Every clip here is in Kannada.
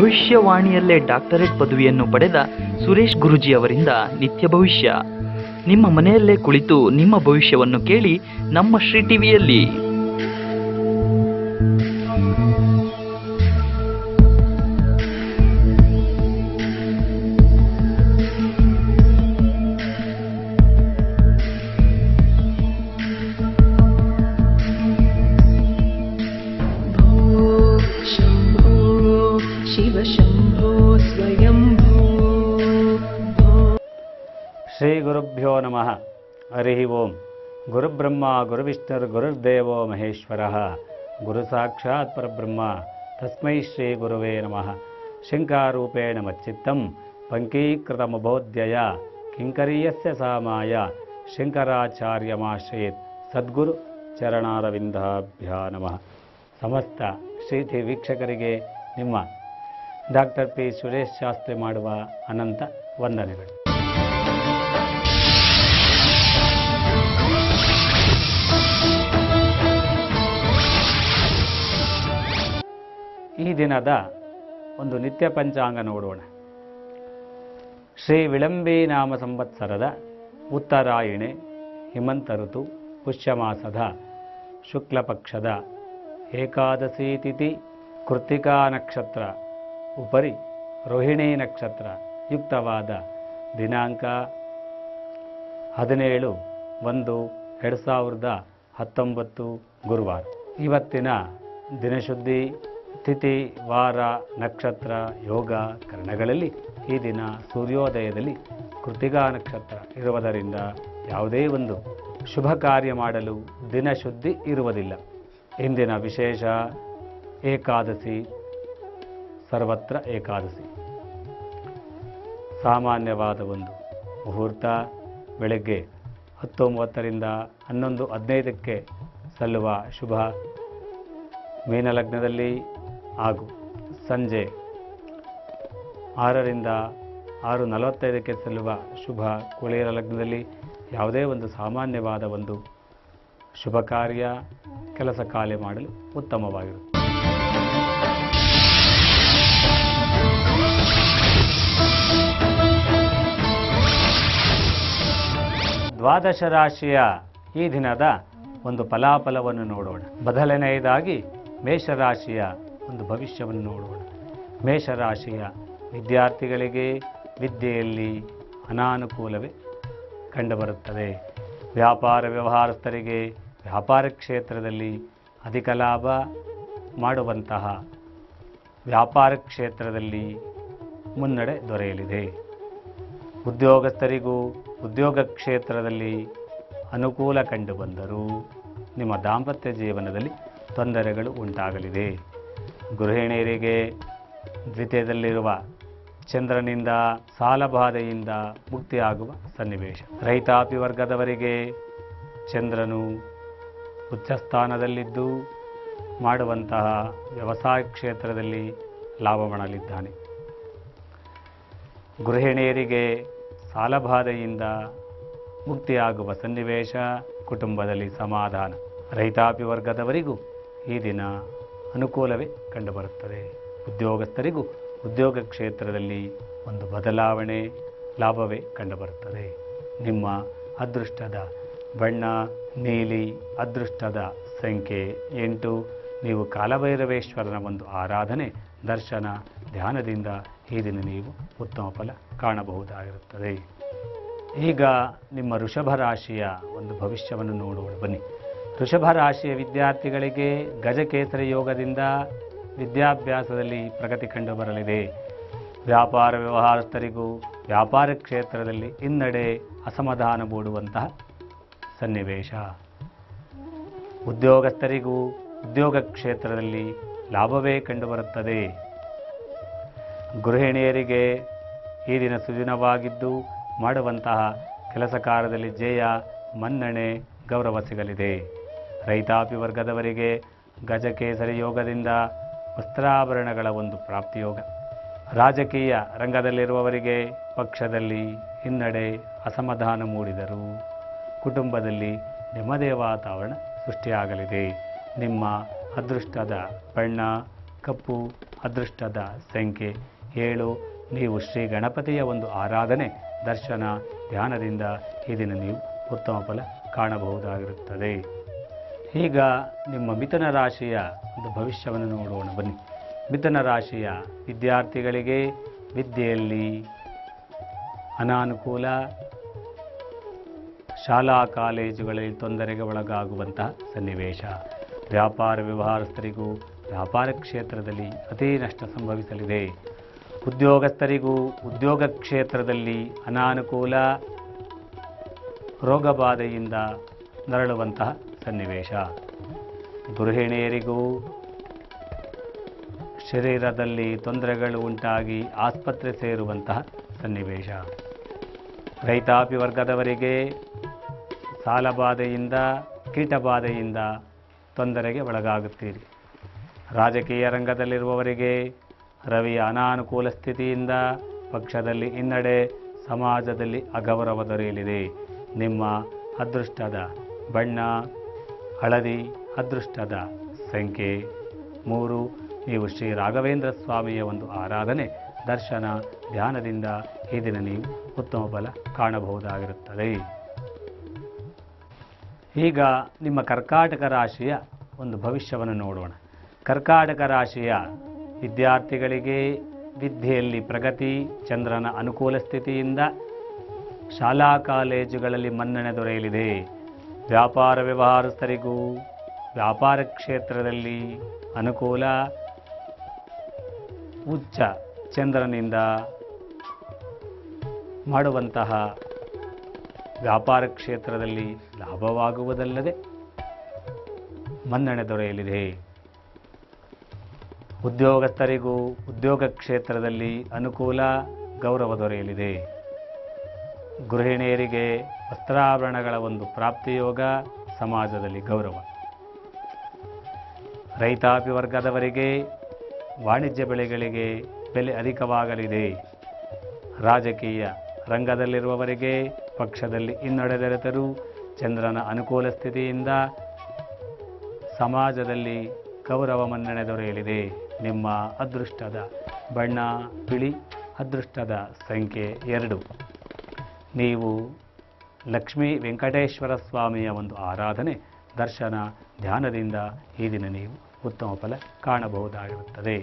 ಭವಿಷ್ಯವಾಣಿಯಲ್ಲೇ ಡಾಕ್ಟರೇಟ್ ಪದವಿಯನ್ನು ಪಡೆದ ಸುರೇಶ್ ಗುರುಜಿ ಅವರಿಂದ ನಿತ್ಯ ಭವಿಷ್ಯ ನಿಮ್ಮ ಮನೆಯಲ್ಲೇ ಕುಳಿತು ನಿಮ್ಮ ಭವಿಷ್ಯವನ್ನು ಕೇಳಿ ನಮ್ಮ ಶ್ರೀ ಟಿವಿಯಲ್ಲಿ भो शम्भो शिव शम्भो स्वयम्भो भो ಶ್ರೀ ಗುರುಭ್ಯೋ ನಮಃ ಹರಿ ಓಂ ಗುರುಬ್ರಹ್ಮ ಗುರುವಿಷ್ಣುರ್ ಗುರುರ್ದೇವೋ ಮಹೇಶ್ವರ ಗುರು ಸಾಕ್ಷಾತ್ ಪರಬ್ರಹ್ಮ ತಸ್ಮೈ ಶ್ರೀ ಗುರುವೇ ನಮಃ ಶಂಕಾರೂಪೇಣ ಮಚ್ಚಿತ್ತಂ ಪಂಕೀಕೃತಮಬೋಧ್ಯಯ ಕಿಂಕರೀಯಸ್ಯ ಸಾಮಾಯ ಶಂಕರಾಚಾರ್ಯಮಾಶ್ರಯೇತ್ ಸದ್ಗುರು ಚರಣಾರವಿಂದಾಭ್ಯ ನಮಃ ಸಮಸ್ತ ಶ್ರೀತಿ ವೀಕ್ಷಕರಿಗೆ ನಿಮ್ಮ ಡಾಕ್ಟರ್ ಪಿ ಸುರೇಶ್ ಶಾಸ್ತ್ರಿ ಮಾಡುವ ಅನಂತ ವಂದನೆಗಳು ಈ ದಿನದ ಒಂದು ನಿತ್ಯ ಪಂಚಾಂಗ ನೋಡೋಣ ಶ್ರೀ ವಿಳಂಬಿ ನಾಮ ಸಂವತ್ಸರದ ಉತ್ತರಾಯಣೆ ಹಿಮಂತ ಋತು ಪುಷ್ಯಮಾಸದ ಶುಕ್ಲ ಪಕ್ಷದ ಏಕಾದಶಿ ತಿಥಿ ಕೃತಿಕಾ ನಕ್ಷತ್ರ ಉಪರಿ ರೋಹಿಣಿ ನಕ್ಷತ್ರ ಯುಕ್ತವಾದ ದಿನಾಂಕ ಹದಿನೇಳು ಒಂದು ಎರಡು ಸಾವಿರದ ಹತ್ತೊಂಬತ್ತು ಗುರುವಾರ ಇವತ್ತಿನ ದಿನಶುದ್ಧಿ ತಿಥಿ ವಾರ ನಕ್ಷತ್ರ ಯೋಗ ಕರಣಗಳಲ್ಲಿ ಈ ದಿನ ಸೂರ್ಯೋದಯದಲ್ಲಿ ಕೃತಿಕಾ ನಕ್ಷತ್ರ ಇರುವುದರಿಂದ ಯಾವುದೇ ಒಂದು ಶುಭ ಕಾರ್ಯ ಮಾಡಲು ದಿನಶುದ್ಧಿ ಇರುವುದಿಲ್ಲ ಇಂದಿನ ವಿಶೇಷ ಏಕಾದಶಿ ಸರ್ವತ್ರ ಏಕಾದಶಿ ಸಾಮಾನ್ಯವಾದ ಒಂದು ಮುಹೂರ್ತ ಬೆಳಗ್ಗೆ ಹತ್ತು ಮೂವತ್ತರಿಂದ ಹನ್ನೊಂದು ಹದಿನೈದಕ್ಕೆ ಸಲ್ಲುವ ಶುಭ ಮೀನಲಗ್ನದಲ್ಲಿ ಹಾಗೂ ಸಂಜೆ ಆರರಿಂದ ಆರು ನಲವತ್ತೈದಕ್ಕೆ ಸಲ್ಲುವ ಶುಭ ಕುಳಿಯರ ಲಗ್ನದಲ್ಲಿ ಯಾವುದೇ ಒಂದು ಸಾಮಾನ್ಯವಾದ ಒಂದು ಶುಭ ಕಾರ್ಯ ಕೆಲಸ ಕಾರ್ಯ ಮಾಡಲು ಉತ್ತಮವಾಗಿರುತ್ತೆ ದ್ವಾದಶ ರಾಶಿಯ ಈ ದಿನದ ಒಂದು ಫಲಾಫಲವನ್ನು ನೋಡೋಣ ಬದಲನೆಯದಾಗಿ ಮೇಷರಾಶಿಯ ಒಂದು ಭವಿಷ್ಯವನ್ನು ನೋಡೋಣ ಮೇಷರಾಶಿಯ ವಿದ್ಯಾರ್ಥಿಗಳಿಗೆ ವಿದ್ಯೆಯಲ್ಲಿ ಅನಾನುಕೂಲವೇ ಕಂಡುಬರುತ್ತದೆ ವ್ಯಾಪಾರ ವ್ಯವಹಾರಸ್ಥರಿಗೆ ವ್ಯಾಪಾರ ಕ್ಷೇತ್ರದಲ್ಲಿ ಅಧಿಕ ಲಾಭ ಮಾಡುವಂತಹ ವ್ಯಾಪಾರ ಕ್ಷೇತ್ರದಲ್ಲಿ ಮುನ್ನಡೆ ದೊರೆಯಲಿದೆ ಉದ್ಯೋಗಸ್ಥರಿಗೂ ಉದ್ಯೋಗ ಕ್ಷೇತ್ರದಲ್ಲಿ ಅನುಕೂಲ ಕಂಡುಬಂದರೂ ನಿಮ್ಮ ದಾಂಪತ್ಯ ಜೀವನದಲ್ಲಿ ತೊಂದರೆಗಳು ಉಂಟಾಗಲಿದೆ ಗೃಹಿಣಿಯರಿಗೆ ದ್ವಿತೀಯದಲ್ಲಿರುವ ಚಂದ್ರನಿಂದ ಸಾಲಬಾಧೆಯಿಂದ ಮುಕ್ತಿಯಾಗುವ ಸನ್ನಿವೇಶ ರೈತಾಪಿ ವರ್ಗದವರಿಗೆ ಚಂದ್ರನು ಉಚ್ಚಸ್ಥಾನದಲ್ಲಿದ್ದು ಮಾಡುವಂತಹ ವ್ಯವಸಾಯ ಕ್ಷೇತ್ರದಲ್ಲಿ ಲಾಭ ಮಾಡಲಿದ್ದಾನೆ ಗೃಹಿಣಿಯರಿಗೆ ಸಾಲಬಾಧೆಯಿಂದ ಮುಕ್ತಿಯಾಗುವ ಸನ್ನಿವೇಶ ಕುಟುಂಬದಲ್ಲಿ ಸಮಾಧಾನ ರೈತಾಪಿ ವರ್ಗದವರಿಗೂ ಈ ದಿನ ಅನುಕೂಲವೇ ಕಂಡುಬರುತ್ತದೆ ಉದ್ಯೋಗಸ್ಥರಿಗೂ ಉದ್ಯೋಗ ಕ್ಷೇತ್ರದಲ್ಲಿ ಒಂದು ಬದಲಾವಣೆ ಲಾಭವೇ ಕಂಡುಬರುತ್ತದೆ ನಿಮ್ಮ ಅದೃಷ್ಟದ ಬಣ್ಣ ನೀಲಿ ಅದೃಷ್ಟದ ಸಂಖ್ಯೆ ಎಂಟು ನೀವು ಕಾಲಭೈರವೇಶ್ವರನ ಒಂದು ಆರಾಧನೆ ದರ್ಶನ ಧ್ಯಾನದಿಂದ ಈ ದಿನ ನೀವು ಉತ್ತಮ ಫಲ ಕಾಣಬಹುದಾಗಿರುತ್ತದೆ ಈಗ ನಿಮ್ಮ ವೃಷಭ ರಾಶಿಯ ಒಂದು ಭವಿಷ್ಯವನ್ನು ನೋಡೋಣ ಬನ್ನಿ ವೃಷಭ ರಾಶಿಯ ವಿದ್ಯಾರ್ಥಿಗಳಿಗೆ ಗಜಕೇಸರಿ ಯೋಗದಿಂದ ವಿದ್ಯಾಭ್ಯಾಸದಲ್ಲಿ ಪ್ರಗತಿ ಕಂಡು ಬರಲಿದೆ ವ್ಯಾಪಾರ ವ್ಯವಹಾರಸ್ಥರಿಗೂ ವ್ಯಾಪಾರ ಕ್ಷೇತ್ರದಲ್ಲಿ ಹಿನ್ನಡೆ ಅಸಮಾಧಾನ ಮೂಡುವಂತಹ ಸನ್ನಿವೇಶ ಉದ್ಯೋಗಸ್ಥರಿಗೂ ಉದ್ಯೋಗ ಕ್ಷೇತ್ರದಲ್ಲಿ ಲಾಭವೇ ಕಂಡುಬರುತ್ತದೆ ಗೃಹಿಣಿಯರಿಗೆ ಈ ದಿನ ಸುದಿನವಾಗಿದ್ದು ಮಾಡುವಂತಹ ಕೆಲಸ ಕಾರ್ಯದಲ್ಲಿ ಜಯ ಮನ್ನಣೆ ಗೌರವ ಸಿಗಲಿದೆ ರೈತಾಪಿ ವರ್ಗದವರಿಗೆ ಗಜಕೇಸರಿ ಯೋಗದಿಂದ ವಸ್ತ್ರಾಭರಣಗಳ ಒಂದು ಪ್ರಾಪ್ತಿಯೋಗ ರಾಜಕೀಯ ರಂಗದಲ್ಲಿರುವವರಿಗೆ ಪಕ್ಷದಲ್ಲಿ ಹಿನ್ನಡೆ ಅಸಮಾಧಾನ ಮೂಡಿದರು ಕುಟುಂಬದಲ್ಲಿ ನೆಮ್ಮದಿಯ ವಾತಾವರಣ ಸೃಷ್ಟಿಯಾಗಲಿದೆ ನಿಮ್ಮ ಅದೃಷ್ಟದ ಬಣ್ಣ ಕಪ್ಪು ಅದೃಷ್ಟದ ಸಂಖ್ಯೆ ಏಳು ನೀವು ಶ್ರೀ ಗಣಪತಿಯ ಒಂದು ಆರಾಧನೆ ದರ್ಶನ ಧ್ಯಾನದಿಂದ ಈ ದಿನ ನೀವು ಉತ್ತಮ ಫಲ ಕಾಣಬಹುದಾಗಿರುತ್ತದೆ ಈಗ ನಿಮ್ಮ ಮಿಥುನ ರಾಶಿಯ ಒಂದು ಭವಿಷ್ಯವನ್ನು ನೋಡೋಣ ಬನ್ನಿ ಮಿಥುನ ರಾಶಿಯ ವಿದ್ಯಾರ್ಥಿಗಳಿಗೆ ವಿದ್ಯೆಯಲ್ಲಿ ಅನಾನುಕೂಲ ಶಾಲಾ ಕಾಲೇಜುಗಳಲ್ಲಿ ತೊಂದರೆಗೆ ಒಳಗಾಗುವಂತಹ ಸನ್ನಿವೇಶ ವ್ಯಾಪಾರ ವ್ಯವಹಾರಸ್ಥರಿಗೂ ವ್ಯಾಪಾರ ಕ್ಷೇತ್ರದಲ್ಲಿ ಅತಿ ನಷ್ಟ ಸಂಭವಿಸಲಿದೆ ಉದ್ಯೋಗಸ್ಥರಿಗೂ ಉದ್ಯೋಗ ಕ್ಷೇತ್ರದಲ್ಲಿ ಅನಾನುಕೂಲ ರೋಗಬಾಧೆಯಿಂದ ನರಳುವಂತಹ ಸನ್ನಿವೇಶ ಗೃಹಿಣಿಯರಿಗೂ ಶರೀರದಲ್ಲಿ ತೊಂದರೆಗಳು ಉಂಟಾಗಿ ಆಸ್ಪತ್ರೆ ಸೇರುವಂತಹ ಸನ್ನಿವೇಶ ರೈತಾಪಿ ವರ್ಗದವರಿಗೆ ಸಾಲಬಾಧೆಯಿಂದ ಕೀಟಬಾಧೆಯಿಂದ ತೊಂದರೆಗೆ ಒಳಗಾಗುತ್ತೀರಿ ರಾಜಕೀಯ ರಂಗದಲ್ಲಿರುವವರಿಗೆ ರವಿಯ ಅನಾನುಕೂಲ ಸ್ಥಿತಿಯಿಂದ ಪಕ್ಷದಲ್ಲಿ ಹಿನ್ನಡೆ ಸಮಾಜದಲ್ಲಿ ಅಗೌರವ ದೊರೆಯಲಿದೆ ನಿಮ್ಮ ಅದೃಷ್ಟದ ಬಣ್ಣ ಹಳದಿ ಅದೃಷ್ಟದ ಸಂಖ್ಯೆ ಮೂರು ನೀವು ಶ್ರೀ ರಾಘವೇಂದ್ರ ಸ್ವಾಮಿಯ ಒಂದು ಆರಾಧನೆ ದರ್ಶನ ಧ್ಯಾನದಿಂದ ಈ ದಿನ ನೀವು ಉತ್ತಮ ಫಲ ಕಾಣಬಹುದಾಗಿರುತ್ತದೆ ಈಗ ನಿಮ್ಮ ಕರ್ಕಾಟಕ ರಾಶಿಯ ಒಂದು ಭವಿಷ್ಯವನ್ನು ನೋಡೋಣ ಕರ್ಕಾಟಕ ರಾಶಿಯ ವಿದ್ಯಾರ್ಥಿಗಳಿಗೆ ವಿದ್ಯೆಯಲ್ಲಿ ಪ್ರಗತಿ ಚಂದ್ರನ ಅನುಕೂಲ ಸ್ಥಿತಿಯಿಂದ ಶಾಲಾ ಕಾಲೇಜುಗಳಲ್ಲಿ ಮನ್ನಣೆ ದೊರೆಯಲಿದೆ ವ್ಯಾಪಾರ ವ್ಯವಹಾರಸ್ಥರಿಗೂ ವ್ಯಾಪಾರ ಕ್ಷೇತ್ರದಲ್ಲಿ ಅನುಕೂಲ ಉಚ್ಚ ಚಂದ್ರನಿಂದ ಮಾಡುವಂತಹ ವ್ಯಾಪಾರ ಕ್ಷೇತ್ರದಲ್ಲಿ ಲಾಭವಾಗುವುದಲ್ಲದೆ ಮನ್ನಣೆ ದೊರೆಯಲಿದೆ ಉದ್ಯೋಗಸ್ಥರಿಗೂ ಉದ್ಯೋಗ ಕ್ಷೇತ್ರದಲ್ಲಿ ಅನುಕೂಲ ಗೌರವ ದೊರೆಯಲಿದೆ ಗೃಹಿಣಿಯರಿಗೆ ವಸ್ತ್ರಾಭರಣಗಳ ಒಂದು ಪ್ರಾಪ್ತಿಯೋಗ ಸಮಾಜದಲ್ಲಿ ಗೌರವ ರೈತಾಪಿ ವರ್ಗದವರಿಗೆ ವಾಣಿಜ್ಯ ಬೆಳೆಗಳಿಗೆ ಬೆಲೆ ಅಧಿಕವಾಗಲಿದೆ ರಾಜಕೀಯ ರಂಗದಲ್ಲಿರುವವರಿಗೆ ಪಕ್ಷದಲ್ಲಿ ಹಿನ್ನಡೆದೆರೆತರೂ ಚಂದ್ರನ ಅನುಕೂಲ ಸ್ಥಿತಿಯಿಂದ ಸಮಾಜದಲ್ಲಿ ಗೌರವ ಮನ್ನಣೆ ದೊರೆಯಲಿದೆ ನಿಮ್ಮ ಅದೃಷ್ಟದ ಬಣ್ಣ ಬಿಳಿ ಅದೃಷ್ಟದ ಸಂಖ್ಯೆ ಎರಡು ನೀವು ಲಕ್ಷ್ಮೀ ವೆಂಕಟೇಶ್ವರ ಸ್ವಾಮಿಯ ಒಂದು ಆರಾಧನೆ ದರ್ಶನ ಧ್ಯಾನದಿಂದ ಈ ದಿನ ನೀವು ಉತ್ತಮ ಫಲ ಕಾಣಬಹುದಾಗಿರುತ್ತದೆ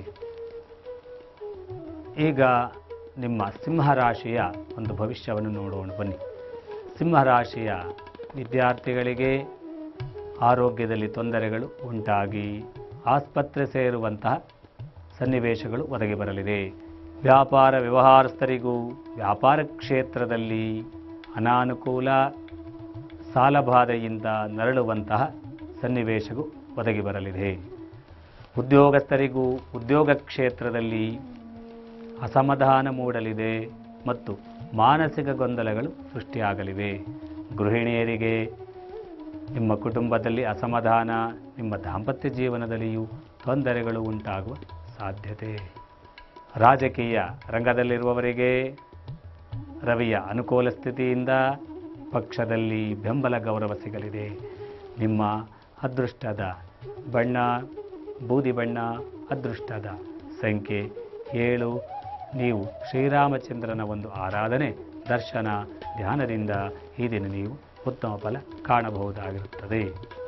ಈಗ ನಿಮ್ಮ ಸಿಂಹರಾಶಿಯ ಒಂದು ಭವಿಷ್ಯವನ್ನು ನೋಡೋಣ ಬನ್ನಿ ಸಿಂಹರಾಶಿಯ ವಿದ್ಯಾರ್ಥಿಗಳಿಗೆ ಆರೋಗ್ಯದಲ್ಲಿ ತೊಂದರೆಗಳು ಉಂಟಾಗಿ ಆಸ್ಪತ್ರೆ ಸೇರುವಂತಹ ಸನ್ನಿವೇಶಗಳು ಒದಗಿ ಬರಲಿದೆ ವ್ಯಾಪಾರ ವ್ಯವಹಾರಸ್ಥರಿಗೂ ವ್ಯಾಪಾರ ಕ್ಷೇತ್ರದಲ್ಲಿ ಅನಾನುಕೂಲ ಸಾಲಬಾಧೆಯಿಂದ ನರಳುವಂತಹ ಸನ್ನಿವೇಶವು ಒದಗಿ ಬರಲಿದೆ ಉದ್ಯೋಗಸ್ಥರಿಗೂ ಉದ್ಯೋಗ ಕ್ಷೇತ್ರದಲ್ಲಿ ಅಸಮಾಧಾನ ಮೂಡಲಿದೆ ಮತ್ತು ಮಾನಸಿಕ ಗೊಂದಲಗಳು ಸೃಷ್ಟಿಯಾಗಲಿವೆ ಗೃಹಿಣಿಯರಿಗೆ ನಿಮ್ಮ ಕುಟುಂಬದಲ್ಲಿ ಅಸಮಾಧಾನ ನಿಮ್ಮ ದಾಂಪತ್ಯ ಜೀವನದಲ್ಲಿಯೂ ತೊಂದರೆಗಳು ಉಂಟಾಗುವ ಸಾಧ್ಯತೆ ರಾಜಕೀಯ ರಂಗದಲ್ಲಿರುವವರಿಗೆ ರವಿಯ ಅನುಕೂಲ ಸ್ಥಿತಿಯಿಂದ ಪಕ್ಷದಲ್ಲಿ ಬೆಂಬಲ ಗೌರವ ಸಿಗಲಿದೆ ನಿಮ್ಮ ಅದೃಷ್ಟದ ಬಣ್ಣ ಬೂದಿ ಬಣ್ಣ ಅದೃಷ್ಟದ ಸಂಖ್ಯೆ ಏಳು ನೀವು ಶ್ರೀರಾಮಚಂದ್ರನ ಒಂದು ಆರಾಧನೆ ದರ್ಶನ ಧ್ಯಾನದಿಂದ ಈ ದಿನ ನೀವು ಉತ್ತಮ ಫಲ ಕಾಣಬಹುದಾಗಿರುತ್ತದೆ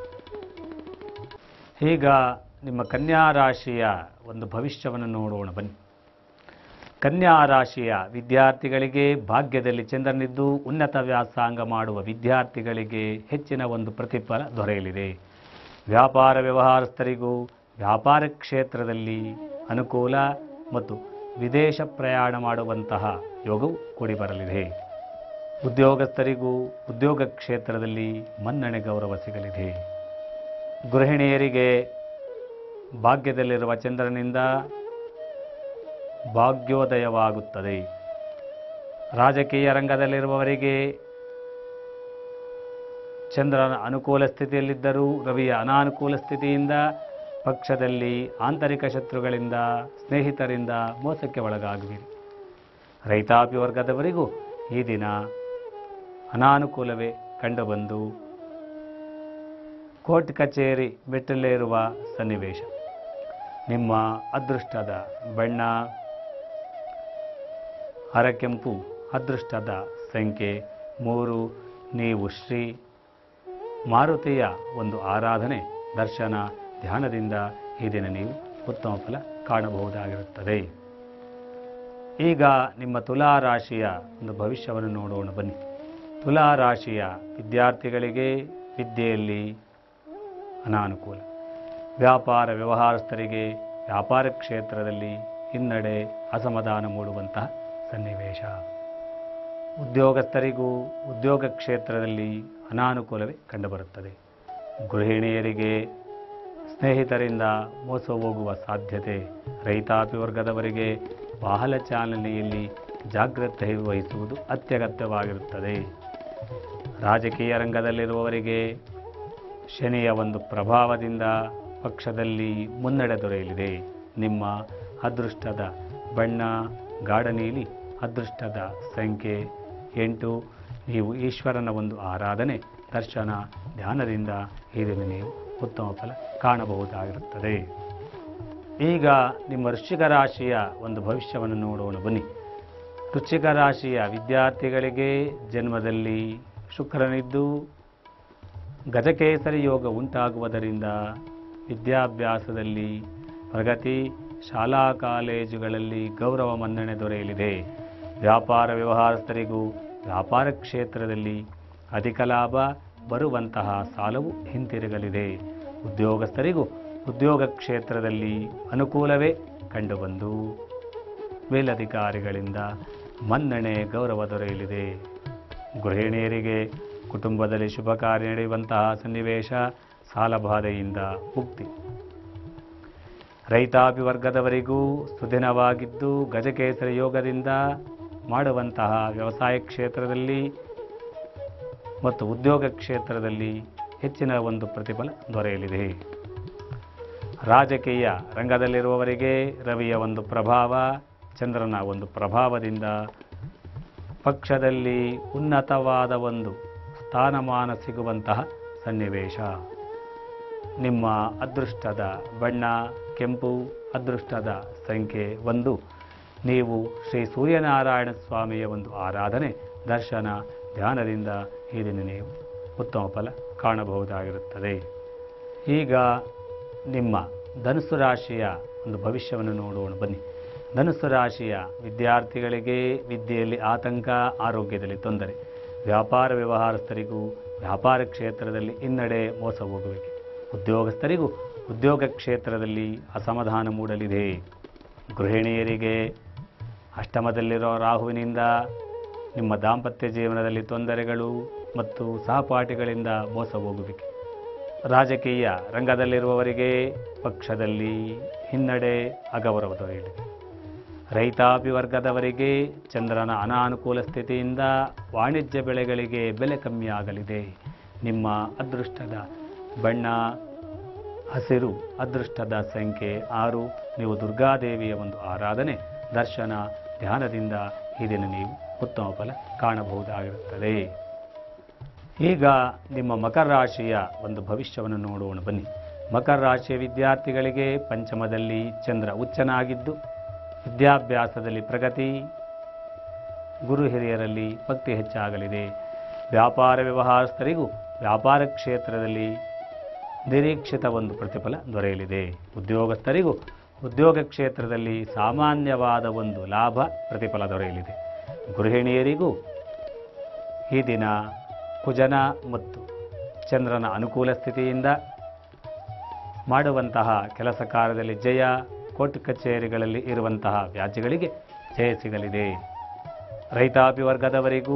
ಈಗ ನಿಮ್ಮ ಕನ್ಯಾ ರಾಶಿಯ ಒಂದು ಭವಿಷ್ಯವನ್ನು ನೋಡೋಣ ಬನ್ನಿ ಕನ್ಯಾ ರಾಶಿಯ ವಿದ್ಯಾರ್ಥಿಗಳಿಗೆ ಭಾಗ್ಯದಲ್ಲಿ ಚಂದ್ರನಿದ್ದು ಉನ್ನತ ವ್ಯಾಸಂಗ ಮಾಡುವ ವಿದ್ಯಾರ್ಥಿಗಳಿಗೆ ಹೆಚ್ಚಿನ ಒಂದು ಪ್ರತಿಫಲ ದೊರೆಯಲಿದೆ ವ್ಯಾಪಾರ ವ್ಯವಹಾರಸ್ಥರಿಗೂ ವ್ಯಾಪಾರ ಕ್ಷೇತ್ರದಲ್ಲಿ ಅನುಕೂಲ ಮತ್ತು ವಿದೇಶ ಪ್ರಯಾಣ ಮಾಡುವಂತಹ ಯೋಗವು ಕೂಡಿ ಬರಲಿದೆ ಉದ್ಯೋಗಸ್ಥರಿಗೂ ಉದ್ಯೋಗ ಕ್ಷೇತ್ರದಲ್ಲಿ ಮನ್ನಣೆ ಗೌರವ ಸಿಗಲಿದೆ ಗೃಹಿಣಿಯರಿಗೆ ಭಾಗ್ಯದಲ್ಲಿರುವ ಚಂದ್ರನಿಂದ ಭಾಗ್ಯೋದಯವಾಗುತ್ತದೆ ರಾಜಕೀಯ ರಂಗದಲ್ಲಿರುವವರಿಗೆ ಚಂದ್ರನ ಅನುಕೂಲ ಸ್ಥಿತಿಯಲ್ಲಿದ್ದರೂ ರವಿಯ ಅನಾನುಕೂಲ ಸ್ಥಿತಿಯಿಂದ ಪಕ್ಷದಲ್ಲಿ ಆಂತರಿಕ ಶತ್ರುಗಳಿಂದ ಸ್ನೇಹಿತರಿಂದ ಮೋಸಕ್ಕೆ ಒಳಗಾಗುವಿರಿ ರೈತಾಪಿ ವರ್ಗದವರಿಗೂ ಈ ದಿನ ಅನಾನುಕೂಲವೇ ಕಂಡುಬಂದು ಕೋರ್ಟ್ ಕಚೇರಿ ಮೆಟ್ಟಲೇರುವ ಸನ್ನಿವೇಶ ನಿಮ್ಮ ಅದೃಷ್ಟದ ಬಣ್ಣ ಹರಕೆಂಪು ಅದೃಷ್ಟದ ಸಂಖ್ಯೆ ಮೂರು ನೀವು ಶ್ರೀ ಮಾರುತಿಯ ಒಂದು ಆರಾಧನೆ ದರ್ಶನ ಧ್ಯಾನದಿಂದ ಈ ದಿನ ನೀವು ಉತ್ತಮ ಫಲ ಕಾಣಬಹುದಾಗಿರುತ್ತದೆ ಈಗ ನಿಮ್ಮ ತುಲಾ ರಾಶಿಯ ಒಂದು ಭವಿಷ್ಯವನ್ನು ನೋಡೋಣ ಬನ್ನಿ ತುಲಾ ರಾಶಿಯ ವಿದ್ಯಾರ್ಥಿಗಳಿಗೆ ವಿದ್ಯೆಯಲ್ಲಿ ಅನಾನುಕೂಲ ವ್ಯಾಪಾರ ವ್ಯವಹಾರಸ್ಥರಿಗೆ ವ್ಯಾಪಾರ ಕ್ಷೇತ್ರದಲ್ಲಿ ಹಿನ್ನಡೆ ಅಸಮಾಧಾನ ಮೂಡುವಂತಹ ಸನ್ನಿವೇಶ ಉದ್ಯೋಗಸ್ಥರಿಗೂ ಉದ್ಯೋಗ ಕ್ಷೇತ್ರದಲ್ಲಿ ಅನಾನುಕೂಲವೇ ಕಂಡುಬರುತ್ತದೆ ಗೃಹಿಣಿಯರಿಗೆ ಸ್ನೇಹಿತರಿಂದ ಮೋಸ ಹೋಗುವ ಸಾಧ್ಯತೆ ರೈತಾಪಿ ವರ್ಗದವರಿಗೆ ವಾಹನ ಚಾಲನೆಯಲ್ಲಿ ಜಾಗ್ರತೆ ವಹಿಸುವುದು ಅತ್ಯಗತ್ಯವಾಗಿರುತ್ತದೆ ರಾಜಕೀಯ ರಂಗದಲ್ಲಿರುವವರಿಗೆ ಶನಿಯ ಒಂದು ಪ್ರಭಾವದಿಂದ ಪಕ್ಷದಲ್ಲಿ ಮುನ್ನಡೆ ದೊರೆಯಲಿದೆ ನಿಮ್ಮ ಅದೃಷ್ಟದ ಬಣ್ಣ ಗಾಢನೀಲಿ ಅದೃಷ್ಟದ ಸಂಖ್ಯೆ ಎಂಟು ನೀವು ಈಶ್ವರನ ಒಂದು ಆರಾಧನೆ ದರ್ಶನ ಧ್ಯಾನದಿಂದ ಈ ದಿನ ನೀವು ಉತ್ತಮ ಫಲ ಕಾಣಬಹುದಾಗಿರುತ್ತದೆ ಈಗ ನಿಮ್ಮ ವೃಶ್ಚಿಕ ರಾಶಿಯ ಒಂದು ಭವಿಷ್ಯವನ್ನು ನೋಡೋಣ ಬನ್ನಿ ವೃಶ್ಚಿಕ ರಾಶಿಯ ವಿದ್ಯಾರ್ಥಿಗಳಿಗೆ ಜನ್ಮದಲ್ಲಿ ಶುಕ್ರನಿದ್ದು ಗಜಕೇಸರಿ ಯೋಗ ಉಂಟಾಗುವುದರಿಂದ ವಿದ್ಯಾಭ್ಯಾಸದಲ್ಲಿ ಪ್ರಗತಿ ಶಾಲಾ ಕಾಲೇಜುಗಳಲ್ಲಿ ಗೌರವ ಮನ್ನಣೆ ದೊರೆಯಲಿದೆ ವ್ಯಾಪಾರ ವ್ಯವಹಾರಸ್ಥರಿಗೂ ವ್ಯಾಪಾರ ಕ್ಷೇತ್ರದಲ್ಲಿ ಅಧಿಕ ಲಾಭ ಬರುವಂತಹ ಸಾಲವು ಹಿಂತಿರುಗಲಿದೆ ಉದ್ಯೋಗಸ್ಥರಿಗೂ ಉದ್ಯೋಗ ಕ್ಷೇತ್ರದಲ್ಲಿ ಅನುಕೂಲವೇ ಕಂಡುಬಂದು ಮೇಲಧಿಕಾರಿಗಳಿಂದ ಮನ್ನಣೆ ಗೌರವ ದೊರೆಯಲಿದೆ ಗೃಹಿಣಿಯರಿಗೆ ಕುಟುಂಬದಲ್ಲಿ ಶುಭ ಕಾರ್ಯ ನಡೆಯುವಂತಹ ಸನ್ನಿವೇಶ ಸಾಲಬಾಧೆಯಿಂದ ಮುಕ್ತಿ ರೈತಾಪಿ ವರ್ಗದವರಿಗೂ ಸುದಿನವಾಗಿದ್ದು ಗಜಕೇಸರಿ ಯೋಗದಿಂದ ಮಾಡುವಂತಹ ವ್ಯವಸಾಯ ಕ್ಷೇತ್ರದಲ್ಲಿ ಮತ್ತು ಉದ್ಯೋಗ ಕ್ಷೇತ್ರದಲ್ಲಿ ಹೆಚ್ಚಿನ ಒಂದು ಪ್ರತಿಫಲ ದೊರೆಯಲಿದೆ ರಾಜಕೀಯ ರಂಗದಲ್ಲಿರುವವರಿಗೆ ರವಿಯ ಒಂದು ಪ್ರಭಾವ ಚಂದ್ರನ ಒಂದು ಪ್ರಭಾವದಿಂದ ಪಕ್ಷದಲ್ಲಿ ಉನ್ನತವಾದ ಒಂದು ಸ್ಥಾನಮಾನ ಸಿಗುವಂತಹ ಸನ್ನಿವೇಶ ನಿಮ್ಮ ಅದೃಷ್ಟದ ಬಣ್ಣ ಕೆಂಪು ಅದೃಷ್ಟದ ಸಂಖ್ಯೆ ಒಂದು ನೀವು ಶ್ರೀ ಸೂರ್ಯನಾರಾಯಣ ಸ್ವಾಮಿಯ ಒಂದು ಆರಾಧನೆ ದರ್ಶನ ಧ್ಯಾನದಿಂದ ಈ ದಿನ ನೀವು ಉತ್ತಮ ಫಲ ಕಾಣಬಹುದಾಗಿರುತ್ತದೆ ಈಗ ನಿಮ್ಮ ಧನುಸು ರಾಶಿಯ ಒಂದು ಭವಿಷ್ಯವನ್ನು ನೋಡೋಣ ಬನ್ನಿ ಧನುಸು ರಾಶಿಯ ವಿದ್ಯಾರ್ಥಿಗಳಿಗೆ ವಿದ್ಯೆಯಲ್ಲಿ ಆತಂಕ ಆರೋಗ್ಯದಲ್ಲಿ ತೊಂದರೆ ವ್ಯಾಪಾರ ವ್ಯವಹಾರಸ್ಥರಿಗೂ ವ್ಯಾಪಾರ ಕ್ಷೇತ್ರದಲ್ಲಿ ಹಿನ್ನಡೆ ಮೋಸ ಹೋಗುವಿಕೆ ಉದ್ಯೋಗಸ್ಥರಿಗೂ ಉದ್ಯೋಗ ಕ್ಷೇತ್ರದಲ್ಲಿ ಅಸಮಾಧಾನ ಮೂಡಲಿದೆ ಗೃಹಿಣಿಯರಿಗೆ ಅಷ್ಟಮದಲ್ಲಿರೋ ರಾಹುವಿನಿಂದ ನಿಮ್ಮ ದಾಂಪತ್ಯ ಜೀವನದಲ್ಲಿ ತೊಂದರೆಗಳು ಮತ್ತು ಸಹಪಾಠಿಗಳಿಂದ ಮೋಸ ಹೋಗುವಿಕೆ ರಾಜಕೀಯ ರಂಗದಲ್ಲಿರುವವರಿಗೆ ಪಕ್ಷದಲ್ಲಿ ಹಿನ್ನಡೆ ಅಗೌರವ ದೊರೆಯಲಿದೆ ರೈತಾಪಿ ವರ್ಗದವರಿಗೆ ಚಂದ್ರನ ಅನಾನುಕೂಲ ಸ್ಥಿತಿಯಿಂದ ವಾಣಿಜ್ಯ ಬೆಳೆಗಳಿಗೆ ಬೆಲೆ ಕಮ್ಮಿಯಾಗಲಿದೆ ನಿಮ್ಮ ಅದೃಷ್ಟದ ಬಣ್ಣ ಹಸಿರು ಅದೃಷ್ಟದ ಸಂಖ್ಯೆ ಆರು ನೀವು ದುರ್ಗಾದೇವಿಯ ಒಂದು ಆರಾಧನೆ ದರ್ಶನ ಧ್ಯಾನದಿಂದ ಈ ದಿನ ನೀವು ಉತ್ತಮ ಫಲ ಕಾಣಬಹುದಾಗಿರುತ್ತದೆ ಈಗ ನಿಮ್ಮ ಮಕರ ರಾಶಿಯ ಒಂದು ಭವಿಷ್ಯವನ್ನು ನೋಡೋಣ ಬನ್ನಿ ಮಕರ ರಾಶಿಯ ವಿದ್ಯಾರ್ಥಿಗಳಿಗೆ ಪಂಚಮದಲ್ಲಿ ಚಂದ್ರ ಉಚ್ಚನಾಗಿದ್ದು ವಿದ್ಯಾಭ್ಯಾಸದಲ್ಲಿ ಪ್ರಗತಿ ಗುರು ಹಿರಿಯರಲ್ಲಿ ಭಕ್ತಿ ಹೆಚ್ಚಾಗಲಿದೆ ವ್ಯಾಪಾರ ವ್ಯವಹಾರಸ್ಥರಿಗೂ ವ್ಯಾಪಾರ ಕ್ಷೇತ್ರದಲ್ಲಿ ನಿರೀಕ್ಷಿತ ಒಂದು ಪ್ರತಿಫಲ ದೊರೆಯಲಿದೆ ಉದ್ಯೋಗಸ್ಥರಿಗೂ ಉದ್ಯೋಗ ಕ್ಷೇತ್ರದಲ್ಲಿ ಸಾಮಾನ್ಯವಾದ ಒಂದು ಲಾಭ ಪ್ರತಿಫಲ ದೊರೆಯಲಿದೆ ಗೃಹಿಣಿಯರಿಗೂ ಈ ದಿನ ಕುಜನ ಮತ್ತು ಚಂದ್ರನ ಅನುಕೂಲ ಸ್ಥಿತಿಯಿಂದ ಮಾಡುವಂತಹ ಕೆಲಸ ಕಾರ್ಯದಲ್ಲಿ ಜಯ ಕೋರ್ಟ್ ಕಚೇರಿಗಳಲ್ಲಿ ಇರುವಂತಹ ವ್ಯಾಜ್ಯಗಳಿಗೆ ಜಯ ಸಿಗಲಿದೆ ರೈತಾಪಿ ವರ್ಗದವರಿಗೂ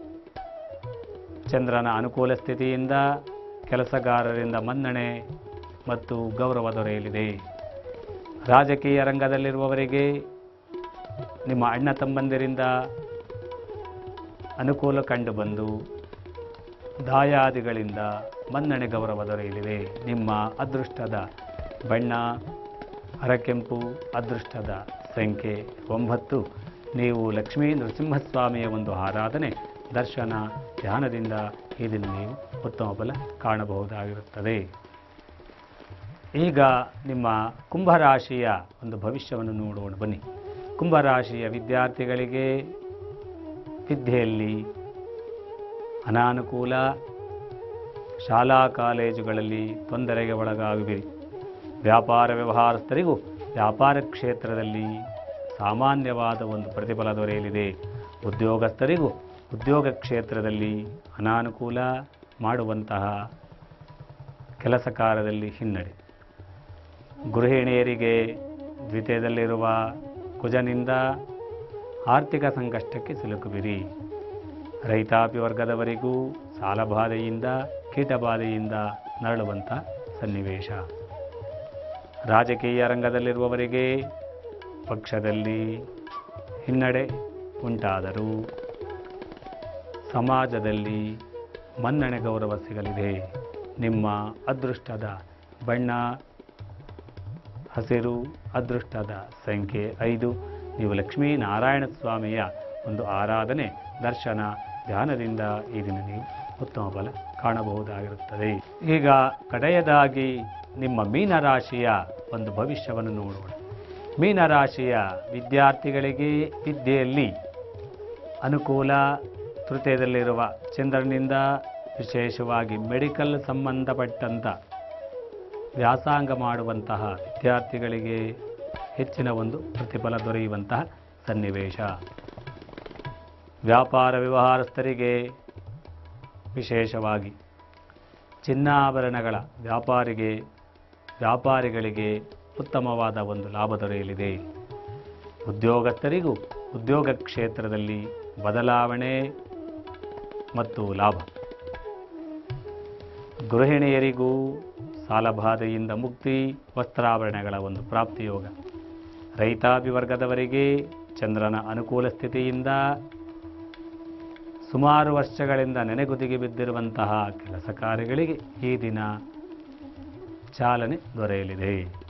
ಚಂದ್ರನ ಅನುಕೂಲ ಸ್ಥಿತಿಯಿಂದ ಕೆಲಸಗಾರರಿಂದ ಮನ್ನಣೆ ಮತ್ತು ಗೌರವ ದೊರೆಯಲಿದೆ ರಾಜಕೀಯ ರಂಗದಲ್ಲಿರುವವರಿಗೆ ನಿಮ್ಮ ಅಣ್ಣ ತಮ್ಮಂದಿರಿಂದ ಅನುಕೂಲ ಕಂಡುಬಂದು ದಾಯಾದಿಗಳಿಂದ ಮನ್ನಣೆ ಗೌರವ ದೊರೆಯಲಿದೆ ನಿಮ್ಮ ಅದೃಷ್ಟದ ಬಣ್ಣ ಹರಕೆಂಪು ಅದೃಷ್ಟದ ಸಂಖ್ಯೆ ಒಂಬತ್ತು ನೀವು ಲಕ್ಷ್ಮೀ ನರಸಿಂಹಸ್ವಾಮಿಯ ಒಂದು ಆರಾಧನೆ ದರ್ಶನ ಧ್ಯಾನದಿಂದ ಈ ದಿನ ನೀವು ಉತ್ತಮ ಫಲ ಕಾಣಬಹುದಾಗಿರುತ್ತದೆ ಈಗ ನಿಮ್ಮ ಕುಂಭರಾಶಿಯ ಒಂದು ಭವಿಷ್ಯವನ್ನು ನೋಡೋಣ ಬನ್ನಿ ಕುಂಭರಾಶಿಯ ವಿದ್ಯಾರ್ಥಿಗಳಿಗೆ ವಿದ್ಯೆಯಲ್ಲಿ ಅನಾನುಕೂಲ ಶಾಲಾ ಕಾಲೇಜುಗಳಲ್ಲಿ ತೊಂದರೆಗೆ ಒಳಗಾಗುವಿರಿ ವ್ಯಾಪಾರ ವ್ಯವಹಾರಸ್ಥರಿಗೂ ವ್ಯಾಪಾರ ಕ್ಷೇತ್ರದಲ್ಲಿ ಸಾಮಾನ್ಯವಾದ ಒಂದು ಪ್ರತಿಫಲ ದೊರೆಯಲಿದೆ ಉದ್ಯೋಗಸ್ಥರಿಗೂ ಉದ್ಯೋಗ ಕ್ಷೇತ್ರದಲ್ಲಿ ಅನಾನುಕೂಲ ಮಾಡುವಂತಹ ಕೆಲಸ ಕಾರ್ಯದಲ್ಲಿ ಹಿನ್ನಡೆ ಗೃಹಿಣಿಯರಿಗೆ ದ್ವಿತೀಯದಲ್ಲಿರುವ ಕುಜನಿಂದ ಆರ್ಥಿಕ ಸಂಕಷ್ಟಕ್ಕೆ ಸಿಲುಕುವಿರಿ ರೈತಾಪಿ ವರ್ಗದವರಿಗೂ ಸಾಲಬಾಧೆಯಿಂದ ಕೀಟಬಾಧೆಯಿಂದ ನರಳುವಂಥ ಸನ್ನಿವೇಶ ರಾಜಕೀಯ ರಂಗದಲ್ಲಿರುವವರಿಗೆ ಪಕ್ಷದಲ್ಲಿ ಹಿನ್ನಡೆ ಉಂಟಾದರೂ ಸಮಾಜದಲ್ಲಿ ಮನ್ನಣೆ ಗೌರವ ಸಿಗಲಿದೆ ನಿಮ್ಮ ಅದೃಷ್ಟದ ಬಣ್ಣ ಹಸಿರು ಅದೃಷ್ಟದ ಸಂಖ್ಯೆ ಐದು ನೀವು ಲಕ್ಷ್ಮೀನಾರಾಯಣ ಸ್ವಾಮಿಯ ಒಂದು ಆರಾಧನೆ ದರ್ಶನ ಧ್ಯಾನದಿಂದ ಈ ದಿನ ನೀವು ಉತ್ತಮ ಫಲ ಕಾಣಬಹುದಾಗಿರುತ್ತದೆ ಈಗ ಕಡೆಯದಾಗಿ ನಿಮ್ಮ ಮೀನರಾಶಿಯ ಒಂದು ಭವಿಷ್ಯವನ್ನು ನೋಡೋಣ ಮೀನರಾಶಿಯ ವಿದ್ಯಾರ್ಥಿಗಳಿಗೆ ವಿದ್ಯೆಯಲ್ಲಿ ಅನುಕೂಲ ತೃತೀಯದಲ್ಲಿರುವ ಚಂದ್ರನಿಂದ ವಿಶೇಷವಾಗಿ ಮೆಡಿಕಲ್ ಸಂಬಂಧಪಟ್ಟಂಥ ವ್ಯಾಸಂಗ ಮಾಡುವಂತಹ ವಿದ್ಯಾರ್ಥಿಗಳಿಗೆ ಹೆಚ್ಚಿನ ಒಂದು ಪ್ರತಿಫಲ ದೊರೆಯುವಂತಹ ಸನ್ನಿವೇಶ ವ್ಯಾಪಾರ ವ್ಯವಹಾರಸ್ಥರಿಗೆ ವಿಶೇಷವಾಗಿ ಚಿನ್ನಾಭರಣಗಳ ವ್ಯಾಪಾರಿಗೆ ವ್ಯಾಪಾರಿಗಳಿಗೆ ಉತ್ತಮವಾದ ಒಂದು ಲಾಭ ದೊರೆಯಲಿದೆ ಉದ್ಯೋಗಸ್ಥರಿಗೂ ಉದ್ಯೋಗ ಕ್ಷೇತ್ರದಲ್ಲಿ ಬದಲಾವಣೆ ಮತ್ತು ಲಾಭ ಗೃಹಿಣಿಯರಿಗೂ ಸಾಲಬಾಧೆಯಿಂದ ಮುಕ್ತಿ ವಸ್ತ್ರಾಭರಣಗಳ ಒಂದು ಪ್ರಾಪ್ತಿಯೋಗ ರೈತಾಪಿ ವರ್ಗದವರಿಗೆ ಚಂದ್ರನ ಅನುಕೂಲ ಸ್ಥಿತಿಯಿಂದ ಸುಮಾರು ವರ್ಷಗಳಿಂದ ನೆನೆಗುದಿಗೆ ಬಿದ್ದಿರುವಂತಹ ಕೆಲಸ ಕಾರ್ಯಗಳಿಗೆ ಈ ದಿನ ಚಾಲನೆ ದೊರೆಯಲಿದೆ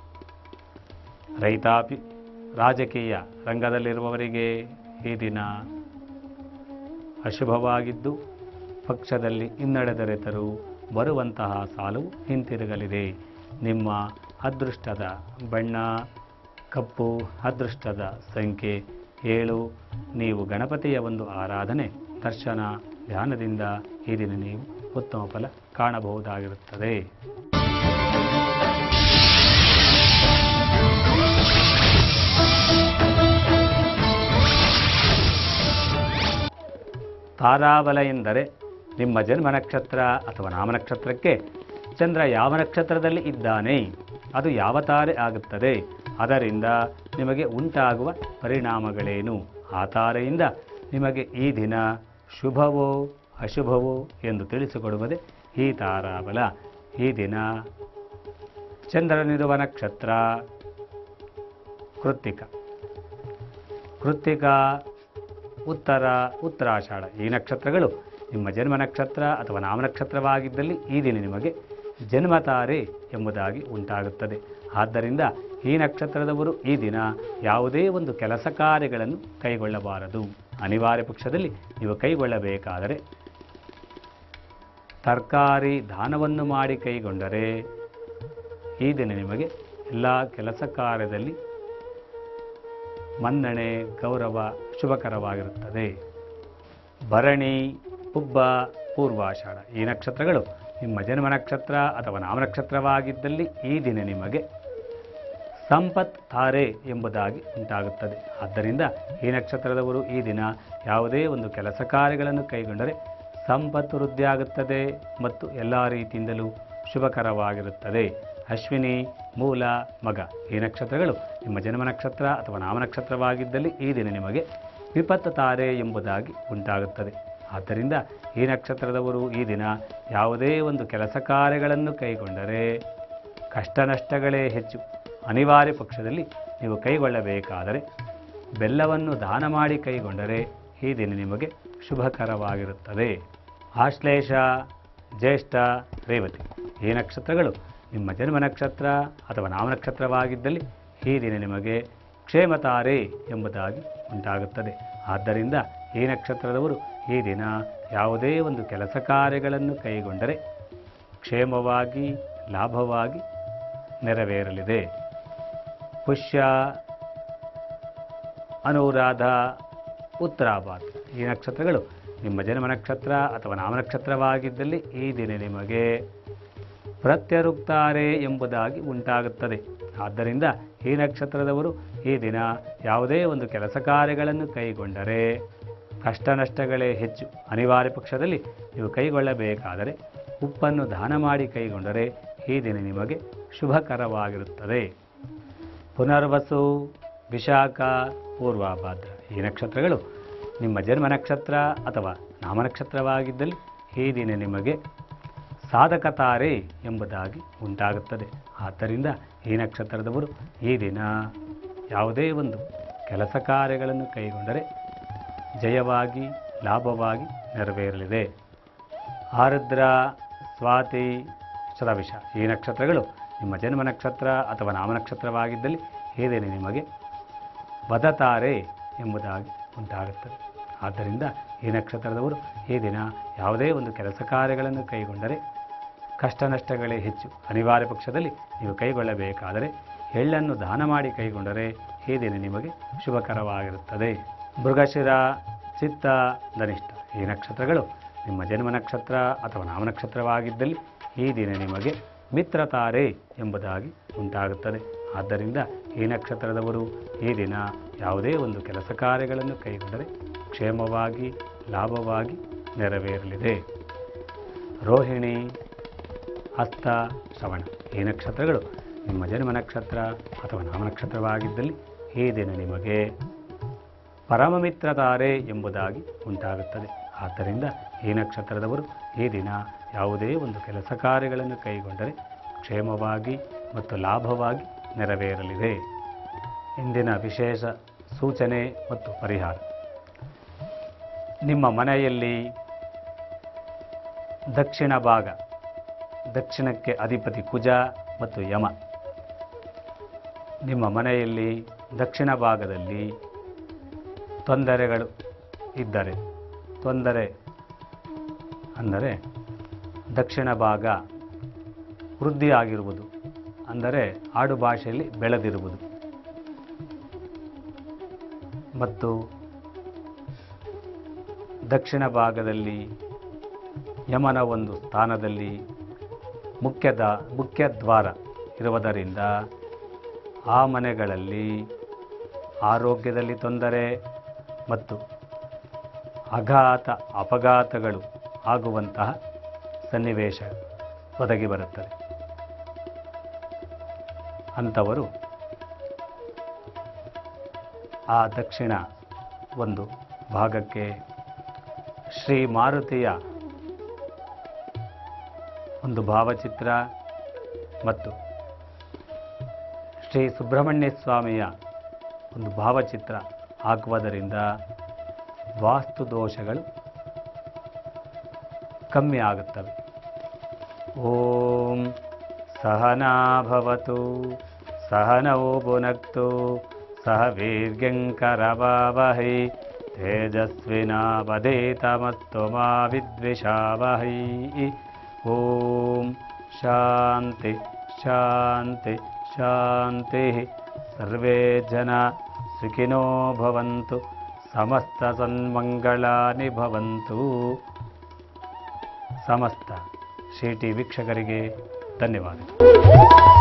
ರೈತಾಪಿ ರಾಜಕೀಯ ರಂಗದಲ್ಲಿರುವವರಿಗೆ ಈ ದಿನ ಅಶುಭವಾಗಿದ್ದು ಪಕ್ಷದಲ್ಲಿ ಹಿನ್ನಡೆ ದೊರೆತರೂ ಬರುವಂತಹ ಸಾಲವು ಹಿಂತಿರುಗಲಿದೆ ನಿಮ್ಮ ಅದೃಷ್ಟದ ಬಣ್ಣ ಕಪ್ಪು ಅದೃಷ್ಟದ ಸಂಖ್ಯೆ ಏಳು ನೀವು ಗಣಪತಿಯ ಒಂದು ಆರಾಧನೆ ದರ್ಶನ ಧ್ಯಾನದಿಂದ ಈ ದಿನ ನೀವು ಉತ್ತಮ ಫಲ ಕಾಣಬಹುದಾಗಿರುತ್ತದೆ ತಾರಾಬಲ ಎಂದರೆ ನಿಮ್ಮ ಜನ್ಮ ನಕ್ಷತ್ರ ಅಥವಾ ನಾಮ ನಕ್ಷತ್ರಕ್ಕೆ ಚಂದ್ರ ಯಾವ ನಕ್ಷತ್ರದಲ್ಲಿ ಇದ್ದಾನೆ ಅದು ಯಾವ ತಾರೆ ಆಗುತ್ತದೆ ಅದರಿಂದ ನಿಮಗೆ ಉಂಟಾಗುವ ಪರಿಣಾಮಗಳೇನು ಆ ತಾರೆಯಿಂದ ನಿಮಗೆ ಈ ದಿನ ಶುಭವೋ ಅಶುಭವೋ ಎಂದು ತಿಳಿಸಿಕೊಡುವುದೇ ಈ ತಾರಾಬಲ ಈ ದಿನ ಚಂದ್ರನಿರುವ ನಕ್ಷತ್ರ ಕೃತ್ತಿಕ ಕೃತ್ತಿಕ ಉತ್ತರ ಉತ್ತರಾಷಾಢ ಈ ನಕ್ಷತ್ರಗಳು ನಿಮ್ಮ ಜನ್ಮ ನಕ್ಷತ್ರ ಅಥವಾ ನಾಮ ನಕ್ಷತ್ರವಾಗಿದ್ದಲ್ಲಿ ಈ ದಿನ ನಿಮಗೆ ಜನ್ಮತಾರೆ ಎಂಬುದಾಗಿ ಉಂಟಾಗುತ್ತದೆ ಆದ್ದರಿಂದ ಈ ನಕ್ಷತ್ರದವರು ಈ ದಿನ ಯಾವುದೇ ಒಂದು ಕೆಲಸ ಕಾರ್ಯಗಳನ್ನು ಕೈಗೊಳ್ಳಬಾರದು ಅನಿವಾರ್ಯ ಪಕ್ಷದಲ್ಲಿ ನೀವು ಕೈಗೊಳ್ಳಬೇಕಾದರೆ ತರಕಾರಿ ದಾನವನ್ನು ಮಾಡಿ ಕೈಗೊಂಡರೆ ಈ ದಿನ ನಿಮಗೆ ಎಲ್ಲ ಕೆಲಸ ಕಾರ್ಯದಲ್ಲಿ ಮನ್ನಣೆ ಗೌರವ ಶುಭಕರವಾಗಿರುತ್ತದೆ ಭರಣಿ ಪುಬ್ಬ ಪೂರ್ವಾಷಾಢ ಈ ನಕ್ಷತ್ರಗಳು ನಿಮ್ಮ ಜನ್ಮ ನಕ್ಷತ್ರ ಅಥವಾ ನಾಮ ನಕ್ಷತ್ರವಾಗಿದ್ದಲ್ಲಿ ಈ ದಿನ ನಿಮಗೆ ಸಂಪತ್ ತಾರೆ ಎಂಬುದಾಗಿ ಉಂಟಾಗುತ್ತದೆ ಆದ್ದರಿಂದ ಈ ನಕ್ಷತ್ರದವರು ಈ ದಿನ ಯಾವುದೇ ಒಂದು ಕೆಲಸ ಕಾರ್ಯಗಳನ್ನು ಕೈಗೊಂಡರೆ ಸಂಪತ್ತು ವೃದ್ಧಿಯಾಗುತ್ತದೆ ಮತ್ತು ಎಲ್ಲ ರೀತಿಯಿಂದಲೂ ಶುಭಕರವಾಗಿರುತ್ತದೆ ಅಶ್ವಿನಿ ಮೂಲ ಮಗ ಈ ನಕ್ಷತ್ರಗಳು ನಿಮ್ಮ ಜನ್ಮ ನಕ್ಷತ್ರ ಅಥವಾ ನಾಮ ನಕ್ಷತ್ರವಾಗಿದ್ದಲ್ಲಿ ಈ ದಿನ ನಿಮಗೆ ವಿಪತ್ತು ತಾರೆ ಎಂಬುದಾಗಿ ಉಂಟಾಗುತ್ತದೆ ಆದ್ದರಿಂದ ಈ ನಕ್ಷತ್ರದವರು ಈ ದಿನ ಯಾವುದೇ ಒಂದು ಕೆಲಸ ಕಾರ್ಯಗಳನ್ನು ಕೈಗೊಂಡರೆ ಕಷ್ಟ ನಷ್ಟಗಳೇ ಹೆಚ್ಚು ಅನಿವಾರ್ಯ ಪಕ್ಷದಲ್ಲಿ ನೀವು ಕೈಗೊಳ್ಳಬೇಕಾದರೆ ಬೆಲ್ಲವನ್ನು ದಾನ ಮಾಡಿ ಕೈಗೊಂಡರೆ ಈ ದಿನ ನಿಮಗೆ ಶುಭಕರವಾಗಿರುತ್ತದೆ ಆಶ್ಲೇಷ ಜ್ಯೇಷ್ಠ ರೇವತಿ ಈ ನಕ್ಷತ್ರಗಳು ನಿಮ್ಮ ಜನ್ಮ ನಕ್ಷತ್ರ ಅಥವಾ ನಾಮ ನಕ್ಷತ್ರವಾಗಿದ್ದಲ್ಲಿ ಈ ದಿನ ನಿಮಗೆ ಕ್ಷೇಮತಾರೆ ಎಂಬುದಾಗಿ ಉಂಟಾಗುತ್ತದೆ ಆದ್ದರಿಂದ ಈ ನಕ್ಷತ್ರದವರು ಈ ದಿನ ಯಾವುದೇ ಒಂದು ಕೆಲಸ ಕಾರ್ಯಗಳನ್ನು ಕೈಗೊಂಡರೆ ಕ್ಷೇಮವಾಗಿ ಲಾಭವಾಗಿ ನೆರವೇರಲಿದೆ ಪುಷ್ಯ ಅನುರಾಧ ಉತ್ತರಾಭಾದ್ರ ಈ ನಕ್ಷತ್ರಗಳು ನಿಮ್ಮ ಜನ್ಮ ನಕ್ಷತ್ರ ಅಥವಾ ನಾಮನಕ್ಷತ್ರವಾಗಿದ್ದಲ್ಲಿ ಈ ದಿನ ನಿಮಗೆ ಪ್ರತ್ಯರುಕ್ತಾರೆ ಎಂಬುದಾಗಿ ಉಂಟಾಗುತ್ತದೆ ಆದ್ದರಿಂದ ಈ ನಕ್ಷತ್ರದವರು ಈ ದಿನ ಯಾವುದೇ ಒಂದು ಕೆಲಸ ಕಾರ್ಯಗಳನ್ನು ಕೈಗೊಂಡರೆ ಕಷ್ಟ ನಷ್ಟಗಳೇ ಹೆಚ್ಚು ಅನಿವಾರ್ಯ ಪಕ್ಷದಲ್ಲಿ ನೀವು ಕೈಗೊಳ್ಳಬೇಕಾದರೆ ಉಪ್ಪನ್ನು ದಾನ ಮಾಡಿ ಕೈಗೊಂಡರೆ ಈ ದಿನ ನಿಮಗೆ ಶುಭಕರವಾಗಿರುತ್ತದೆ ಪುನರ್ವಸು ವಿಶಾಖ ಪೂರ್ವಾಭಾದ್ರ ಈ ನಕ್ಷತ್ರಗಳು ನಿಮ್ಮ ಜನ್ಮ ನಕ್ಷತ್ರ ಅಥವಾ ನಾಮನಕ್ಷತ್ರವಾಗಿದ್ದಲ್ಲಿ ಈ ದಿನ ನಿಮಗೆ ಸಾಧಕತಾರೆ ಎಂಬುದಾಗಿ ಉಂಟಾಗುತ್ತದೆ ಆದ್ದರಿಂದ ಈ ನಕ್ಷತ್ರದವರು ಈ ದಿನ ಯಾವುದೇ ಒಂದು ಕೆಲಸ ಕಾರ್ಯಗಳನ್ನು ಕೈಗೊಂಡರೆ ಜಯವಾಗಿ ಲಾಭವಾಗಿ ನೆರವೇರಲಿದೆ ಆರುದ್ರ ಸ್ವಾತಿ ಶತವಿಷ ಈ ನಕ್ಷತ್ರಗಳು ನಿಮ್ಮ ಜನ್ಮ ನಕ್ಷತ್ರ ಅಥವಾ ನಾಮನಕ್ಷತ್ರವಾಗಿದ್ದಲ್ಲಿ ಈ ದಿನ ನಿಮಗೆ ಬದತಾರೆ ಎಂಬುದಾಗಿ ಉಂಟಾಗುತ್ತದೆ ಆದ್ದರಿಂದ ಈ ನಕ್ಷತ್ರದವರು ಈ ದಿನ ಯಾವುದೇ ಒಂದು ಕೆಲಸ ಕಾರ್ಯಗಳನ್ನು ಕೈಗೊಂಡರೆ ಕಷ್ಟ ನಷ್ಟಗಳೇ ಹೆಚ್ಚು ಅನಿವಾರ್ಯ ಪಕ್ಷದಲ್ಲಿ ನೀವು ಕೈಗೊಳ್ಳಬೇಕಾದರೆ ಎಳ್ಳನ್ನು ದಾನ ಮಾಡಿ ಕೈಗೊಂಡರೆ ಈ ದಿನ ನಿಮಗೆ ಶುಭಕರವಾಗಿರುತ್ತದೆ ಮೃಗಶಿರ ಚಿತ್ತ ಧನಿಷ್ಠ ಈ ನಕ್ಷತ್ರಗಳು ನಿಮ್ಮ ಜನ್ಮ ನಕ್ಷತ್ರ ಅಥವಾ ನಾಮನಕ್ಷತ್ರವಾಗಿದ್ದಲ್ಲಿ ಈ ದಿನ ನಿಮಗೆ ಮಿತ್ರತಾರೆ ಎಂಬುದಾಗಿ ಉಂಟಾಗುತ್ತದೆ ಆದ್ದರಿಂದ ಈ ನಕ್ಷತ್ರದವರು ಈ ದಿನ ಯಾವುದೇ ಒಂದು ಕೆಲಸ ಕಾರ್ಯಗಳನ್ನು ಕೈಗೊಂಡರೆ ಕ್ಷೇಮವಾಗಿ ಲಾಭವಾಗಿ ನೆರವೇರಲಿದೆ ರೋಹಿಣಿ ಹಸ್ತ ಶ್ರವಣ ಈ ನಕ್ಷತ್ರಗಳು ನಿಮ್ಮ ಜನ್ಮ ನಕ್ಷತ್ರ ಅಥವಾ ನಾಮನಕ್ಷತ್ರವಾಗಿದ್ದಲ್ಲಿ ಈ ದಿನ ನಿಮಗೆ ಪರಮಮಿತ್ರತಾರೆ ಎಂಬುದಾಗಿ ಉಂಟಾಗುತ್ತದೆ ಆದ್ದರಿಂದ ಈ ನಕ್ಷತ್ರದವರು ಈ ದಿನ ಯಾವುದೇ ಒಂದು ಕೆಲಸ ಕಾರ್ಯಗಳನ್ನು ಕೈಗೊಂಡರೆ ಕ್ಷೇಮವಾಗಿ ಮತ್ತು ಲಾಭವಾಗಿ ನೆರವೇರಲಿದೆ ಇಂದಿನ ವಿಶೇಷ ಸೂಚನೆ ಮತ್ತು ಪರಿಹಾರ ನಿಮ್ಮ ಮನೆಯಲ್ಲಿ ದಕ್ಷಿಣ ಭಾಗ ದಕ್ಷಿಣಕ್ಕೆ ಅಧಿಪತಿ ಕುಜ ಮತ್ತು ಯಮ ನಿಮ್ಮ ಮನೆಯಲ್ಲಿ ದಕ್ಷಿಣ ಭಾಗದಲ್ಲಿ ತೊಂದರೆಗಳು ಇದ್ದರೆ ತೊಂದರೆ ಅಂದರೆ ದಕ್ಷಿಣ ಭಾಗ ವೃದ್ಧಿ ಆಗಿರುವುದು ಅಂದರೆ ಆಡು ಭಾಷೆಯಲ್ಲಿ ಬೆಳೆದಿರುವುದು ಮತ್ತು ದಕ್ಷಿಣ ಭಾಗದಲ್ಲಿ ಯಮನ ಒಂದು ಸ್ಥಾನದಲ್ಲಿ ಮುಖ್ಯದ ಮುಖ್ಯ ದ್ವಾರ ಇರುವುದರಿಂದ ಆ ಮನೆಗಳಲ್ಲಿ ಆರೋಗ್ಯದಲ್ಲಿ ತೊಂದರೆ ಮತ್ತು ಅಘಾತ ಅಪಘಾತಗಳು ಆಗುವಂತಹ ಸನ್ನಿವೇಶ ಒದಗಿ ಬರುತ್ತದೆ ಅಂಥವರು ಆ ದಕ್ಷಿಣ ಒಂದು ಭಾಗಕ್ಕೆ ಶ್ರೀ ಮಾರುತಿಯ ಒಂದು ಭಾವಚಿತ್ರ ಮತ್ತು ಶ್ರೀ ಸುಬ್ರಹ್ಮಣ್ಯ ಸ್ವಾಮಿಯ ಒಂದು ಭಾವಚಿತ್ರ ಹಾಕುವುದರಿಂದ ವಾಸ್ತು ದೋಷಗಳು ಕಮ್ಮಿ ಆಗುತ್ತವೆ ಓಂ ಸಹನಾ ಭವತು ಸಹನೌ ಭುನಕ್ತು ಸಹ ವೀರ್ಯಂಕರವಾವಹೈ ತೇಜಸ್ವಿನಾವಧೇತಮಸ್ತು ಮಾ ವಿದ್ವಿಷಾವಹೈ ಓಂ ಶಾಂತಿ ಶಾಂತಿ ಶಾಂತಿ ಸರ್ವೇ ಜನ ಸುಖಿನೋ ಭವಂತು ಸಮಸ್ತ ಸನ್ಮಂಗಳಾನಿ ಭವಂತು ಸಮಸ್ತ ಶ್ರೀ ಟಿ ವೀಕ್ಷಕರಿಗೆ ಧನ್ಯವಾದಗಳು